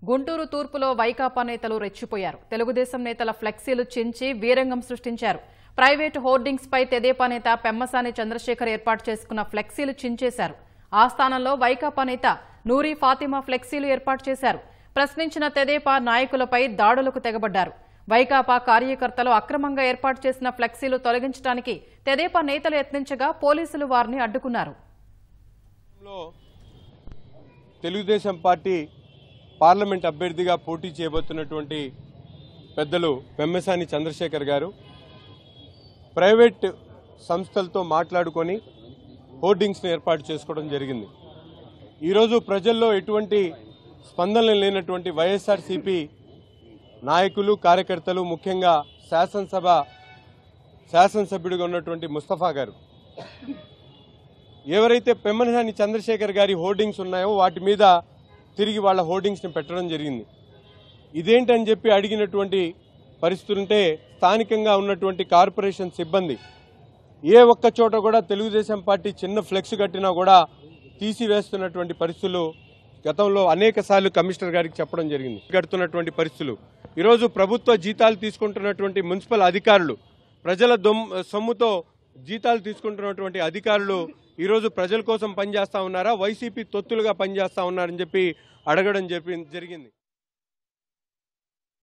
గుంటూరు తూర్పులో వైకాపా నేతలు రెచ్చిపోయారు తెలుగుదేశం నేతల ఫ్లెక్సీలు చించి వీరంగం సృష్టించారు ప్రైవేటు హోర్డింగ్స్ పై తెదేపా నేత పెమ్మసాని చంద్రశేఖర్ ఏర్పాటు చేసుకున్న ఫ్లెక్సీలు చించేశారు ఆ స్థానంలో వైకాపా నేత నూరి ఫాతిమా ఫ్లెక్సీలు ఏర్పాటు చేశారు ప్రశ్నించిన తెదేపా నాయకులపై దాడులకు తెగబడ్డారు వైకాపా కార్యకర్తలు అక్రమంగా ఏర్పాటు చేసిన ఫ్లెక్సీలు తొలగించడానికి తెదేపా నేతలు యత్నించగా పోలీసులు వారిని అడ్డుకున్నారు లో తెలుగుదేశం పార్టీ పార్లమెంట్ అభ్యర్థిగా పోటీ చేయబోతున్నటువంటి పెద్దలు పెమ్మసాని చంద్రశేఖర్ గారు ప్రైవేట్ సంస్థలతో మాట్లాడుకొని హోర్డింగ్స్ని ఏర్పాటు చేసుకోవడం జరిగింది ఈరోజు ప్రజల్లో ఎటువంటి స్పందన లేనటువంటి వైఎస్ఆర్సీపీ నాయకులు కార్యకర్తలు ముఖ్యంగా శాసనసభ శాసనసభ్యుడిగా ఉన్నటువంటి ముస్తఫా గారు ఎవరైతే పెమ్మనసాని చంద్రశేఖర్ గారి హోర్డింగ్స్ ఉన్నాయో వాటి మీద తిరిగి వాళ్ళ హోర్డింగ్స్ని పెట్టడం జరిగింది ఇదేంటని చెప్పి అడిగినటువంటి పరిస్థితుంటే స్థానికంగా ఉన్నటువంటి కార్పొరేషన్ సిబ్బంది ఏ ఒక్క చోట కూడా తెలుగుదేశం పార్టీ చిన్న ఫ్లెక్స్ కట్టినా కూడా తీసివేస్తున్నటువంటి పరిస్థితులు గతంలో అనేక సార్లు కమిషనర్ గారికి చెప్పడం జరిగింది కడుతున్నటువంటి పరిస్థితులు ఈరోజు ప్రభుత్వ జీతాలు తీసుకుంటున్నటువంటి మున్సిపల్ అధికారులు ప్రజల దొమ్ సొమ్ముతో జీతాలు తీసుకుంటున్నటువంటి అధికారులు ఈరోజు ప్రజల కోసం పనిచేస్తా ఉన్నారా వైసీపీ తొత్తులుగా పనిచేస్తా ఉన్నారని చెప్పి అడగడం చెప్పి జరిగింది